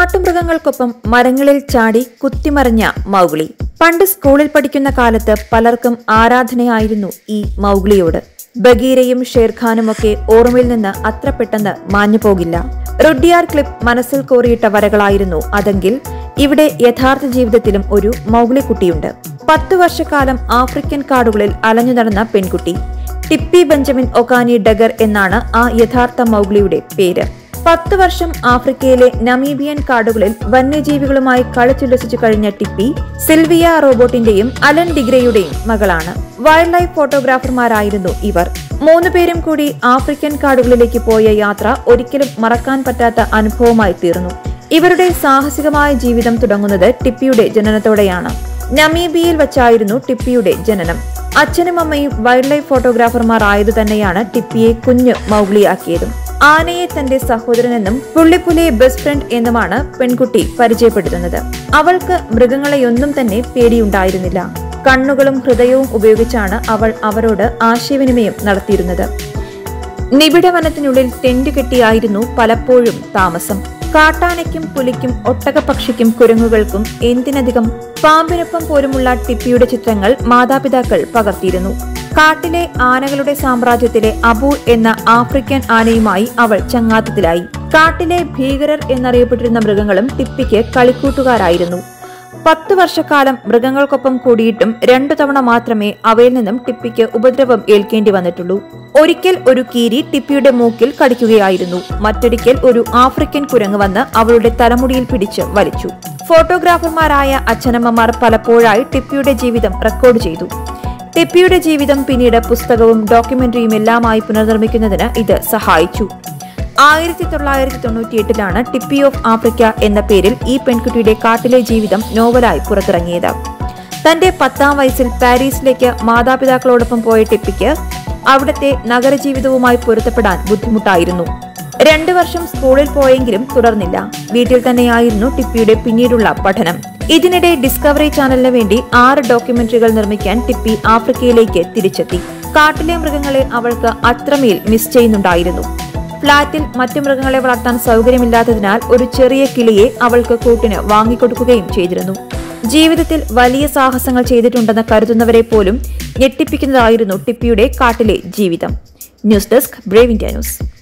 കാട്ടുമൃഗങ്ങൾക്കൊപ്പം മരങ്ങളിൽ ചാടി കുത്തിമറിഞ്ഞ മൗഗ്ലി പണ്ട് സ്കൂളിൽ പഠിക്കുന്ന കാലത്ത് പലർക്കും ആരാധനയായിരുന്നു ഈ മൗഗ്ലിയോട് ബഗീരയും ഷേർഖാനുമൊക്കെ ഓർമ്മയിൽ നിന്ന് അത്ര പെട്ടെന്ന് മാഞ്ഞു പോകില്ല റുഡിയാർ ക്ലിപ്പ് മനസ്സിൽ കോറിയിട്ട വരകളായിരുന്നു അതെങ്കിൽ ഇവിടെ യഥാർത്ഥ ജീവിതത്തിലും ഒരു മൗഗ്ലി കുട്ടിയുണ്ട് പത്തു വർഷക്കാലം ആഫ്രിക്കൻ കാടുകളിൽ അലഞ്ഞു നടന്ന പെൺകുട്ടി ടിപ്പി ബെഞ്ചമിൻ ഒക്കാനി ഡഗർ എന്നാണ് ആ യഥാർത്ഥ മൗഗ്ലിയുടെ പേര് പത്ത് വർഷം ആഫ്രിക്കയിലെ നമീബിയൻ കാടുകളിൽ വന്യജീവികളുമായി കളിച്ചുല്ലസിച്ചു കഴിഞ്ഞ ടിപ്പി സിൽവിയ റോബോട്ടിന്റെയും അലൻ ഡിഗ്രയുടെയും മകളാണ് വൈൽഡ് ലൈഫ് ഫോട്ടോഗ്രാഫർമാരായിരുന്നു ഇവർ മൂന്നുപേരും കൂടി ആഫ്രിക്കൻ കാടുകളിലേക്ക് പോയ യാത്ര ഒരിക്കലും മറക്കാൻ പറ്റാത്ത അനുഭവമായി തീർന്നു ഇവരുടെ സാഹസികമായ ജീവിതം തുടങ്ങുന്നത് ടിപ്പിയുടെ ജനനത്തോടെയാണ് നമീബിയയിൽ വച്ചായിരുന്നു ടിപ്പിയുടെ ജനനം അച്ഛനും അമ്മയും വൈൽഡ് ലൈഫ് ഫോട്ടോഗ്രാഫർമാർ ആയതു തന്നെയാണ് ടിപ്പിയെ കുഞ്ഞ് മൗഗ്ലിയാക്കിയതും ആനയെ തന്റെ സഹോദരനെന്നും പുള്ളിപ്പുലിയെ ബെസ്റ്റ് ഫ്രണ്ട് എന്നുമാണ് പെൺകുട്ടി പരിചയപ്പെടുത്തുന്നത് അവൾക്ക് മൃഗങ്ങളെയൊന്നും തന്നെ പേടിയുണ്ടായിരുന്നില്ല കണ്ണുകളും ഹൃദയവും ഉപയോഗിച്ചാണ് അവൾ അവരോട് ആശയവിനിമയം നടത്തിയിരുന്നത് നിബിഡ വനത്തിനുള്ളിൽ ടെന്റ് കെട്ടിയായിരുന്നു പലപ്പോഴും താമസം കാട്ടാനയ്ക്കും പുലിക്കും ഒട്ടകപക്ഷിക്കും കുരങ്ങുകൾക്കും എന്തിനധികം പാമ്പിനൊപ്പം പോലുമുള്ള ടിപ്പിയുടെ ചിത്രങ്ങൾ മാതാപിതാക്കൾ പകർത്തിയിരുന്നു കാട്ടിലെ ആനകളുടെ സാമ്രാജ്യത്തിലെ അബു എന്ന ആഫ്രിക്കൻ ആനയുമായി അവൾ ചങ്ങാത്തത്തിലായി കാട്ടിലെ ഭീകരർ എന്നറിയപ്പെട്ടിരുന്ന മൃഗങ്ങളും ടിപ്പിക്ക് കളിക്കൂട്ടുകാരായിരുന്നു പത്ത് വർഷക്കാലം മൃഗങ്ങൾക്കൊപ്പം കൂടിയിട്ടും രണ്ടു തവണ മാത്രമേ അവയിൽ നിന്നും ടിപ്പിക്ക് ഉപദ്രവം ഏൽക്കേണ്ടി വന്നിട്ടുള്ളൂ ഒരിക്കൽ ഒരു കീരി ടിപ്പിയുടെ മൂക്കിൽ കടിക്കുകയായിരുന്നു മറ്റൊരിക്കൽ ഒരു ആഫ്രിക്കൻ കുരങ്ങ് വന്ന് അവളുടെ തലമുടിയിൽ പിടിച്ച് വലിച്ചു ഫോട്ടോഗ്രാഫർമാരായ അച്ഛനമ്മമാർ പലപ്പോഴായി ടിപ്പിയുടെ ജീവിതം റെക്കോർഡ് ചെയ്തു ടിപ്പിയുടെ ജീവിതം പിന്നീട് പുസ്തകവും ഡോക്യുമെന്ററിയും എല്ലാമായി പുനർനിർമ്മിക്കുന്നതിന് ഇത് സഹായിച്ചു ആയിരത്തി തൊള്ളായിരത്തി തൊണ്ണൂറ്റിയെട്ടിലാണ് ടിപ്പി ഓഫ് ആഫ്രിക്ക എന്ന പേരിൽ ഈ പെൺകുട്ടിയുടെ കാട്ടിലെ ജീവിതം നോവലായി പുറത്തിറങ്ങിയത് തന്റെ പത്താം വയസ്സിൽ പാരീസിലേക്ക് മാതാപിതാക്കളോടൊപ്പം പോയ ടിപ്പിക്ക് അവിടുത്തെ നഗരജീവിതവുമായി പൊരുത്തപ്പെടാൻ ബുദ്ധിമുട്ടായിരുന്നു രണ്ടു വർഷം സ്കൂളിൽ പോയെങ്കിലും തുടർന്നില്ല വീട്ടിൽ തന്നെയായിരുന്നു ടിപ്പിയുടെ പിന്നീടുള്ള പഠനം ഇതിനിടെ ഡിസ്കവറി ചാനലിന് വേണ്ടി ആറ് ഡോക്യുമെന്ററികൾ നിർമ്മിക്കാൻ ടിപ്പി ആഫ്രിക്കയിലേക്ക് തിരിച്ചെത്തി കാട്ടിലെ മൃഗങ്ങളെ അവൾക്ക് അത്രമേൽ മിസ് ചെയ്യുന്നുണ്ടായിരുന്നു ഫ്ളാറ്റിൽ മറ്റു മൃഗങ്ങളെ വളർത്താൻ സൗകര്യമില്ലാത്തതിനാൽ ഒരു ചെറിയ കിളിയെ അവൾക്ക് കൂട്ടിന് വാങ്ങിക്കൊടുക്കുകയും ചെയ്തിരുന്നു ജീവിതത്തിൽ വലിയ സാഹസങ്ങൾ ചെയ്തിട്ടുണ്ടെന്ന് കരുതുന്നവരെ പോലും ഞെട്ടിപ്പിക്കുന്നതായിരുന്നു ടിപ്പിയുടെ കാട്ടിലെ ജീവിതം news desk Brave India news